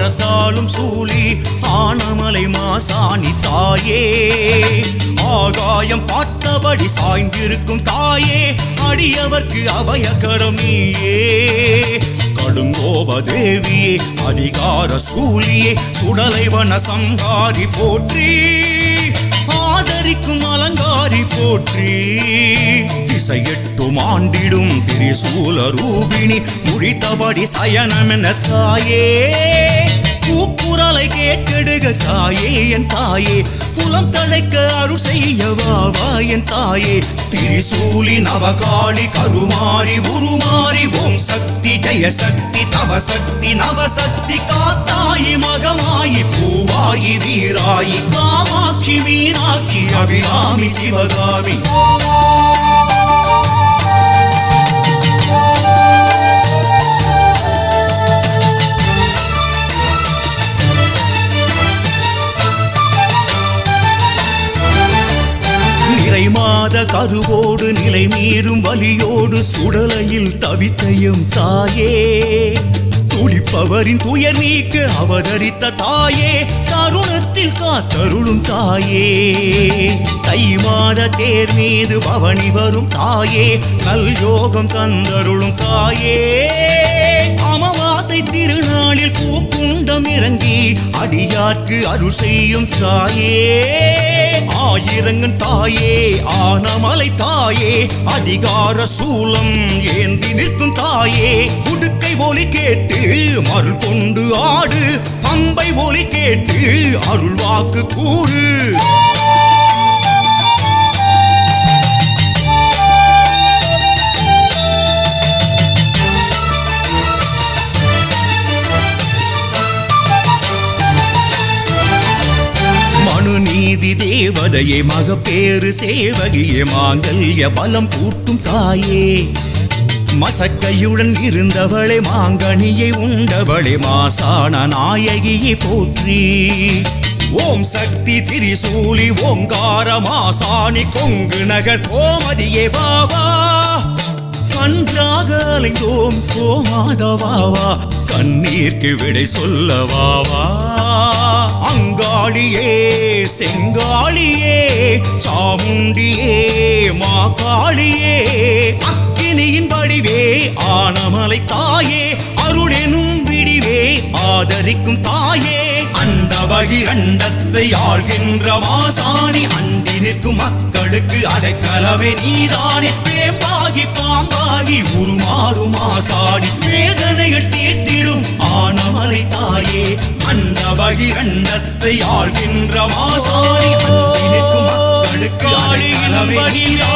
அரசாளும் சூலி ஆனமலை மாசாணி தாயே ஆகாயம் பார்த்தபடி சாய்ந்திருக்கும் தாயே அடியவர்க்கு அபயகரம் நீயே கடுங்கோப தேவியே அதிகார சூலியே சுடலைவன சங்காரி போற்றி ஆதரிக்கும் அலங்காரி போற்றி திசையெட்டும் ஆண்டிடும் திரிசூல ரூபிணி முடித்தபடி சயனம் என தாயே கூக்குரலை கேட்டெடுக தாயே என் தாயே குலம் தழைக்க அருள் செய்ய வா வா என் தாயே திரிசூலி நவகாளி கருமாரி உருமாறி ஓம் சக்தி ஜெய சக்தி தவ சக்தி நவசக்தி காத்தாயி மகமாயி பூவாயி வீராயி காமாட்சி மீனாட்சி அபிராமி சிவகாமி நிறை மாத கருவோடு நிலை மீறும் வலியோடு சுடலையில் தவித்தையும் தாயே துடிப்பவரின் துயர் நீக்க அவதரித்த தாயே தருணத்தில் காத்தருளும் தாயே தை மாத தேர் மீது பவனி வரும் தாயே நல் யோகம் தந்தருளும் தாயே அமாவாசை திருநாளில் பூக்குண்டம் இறங்கி அடியார்க்கு அருள் செய்யும் தாயே ஆயிரங்கன் தாயே ஆனமலை தாயே அதிகார சூலம் ஏந்தி நிற்கும் தாயே உடுக்கை ஒலி கேட்டு மருள் கொண்டு ஆடு பம்பை ஒலி கேட்டு அருள் வாக்கு கூறு மனு நீதி தேவதையே மகப்பேறு சேவகியே மாங்கல்ய பலம் கூட்டும் தாயே மசக்கையுடன் இருந்தவளே மாங்கனியை உண்டவளே மாசான நாயகியை போற்றி ஓம் சக்தி திரிசூலி ஓங்கார மாசாணி கொங்கு நகர் கோமதியே வாவா கன்றாக அலைந்தோம் கோமாதவாவா கண்ணீர்க்கு விடை சொல்லவாவா அங்காளியே செங்காளியே சாமுண்டியே மாகாளியே அக்கினியின் வடிவே ஆனமலை தாயே அருளெனும் விடிவே ஆதரிக்கும் தாயே அண்ட பகிரண்டத்தை ஆள்கின்ற மாசாணி அண்டி நிற்கும் மக்களுக்கு அடைக்கலவே நீதானே பேம்பாகி பாம்பாகி உருமாறும் மாசாணி வேதனைகள் தீர்த்திடும் ஆனமலை தாயே அண்ட பகிரண்டத்தை ஆள்கின்ற மாசாணி அண்டி நிற்கும் மக்களுக்கு அடைக்கலவே நீதானே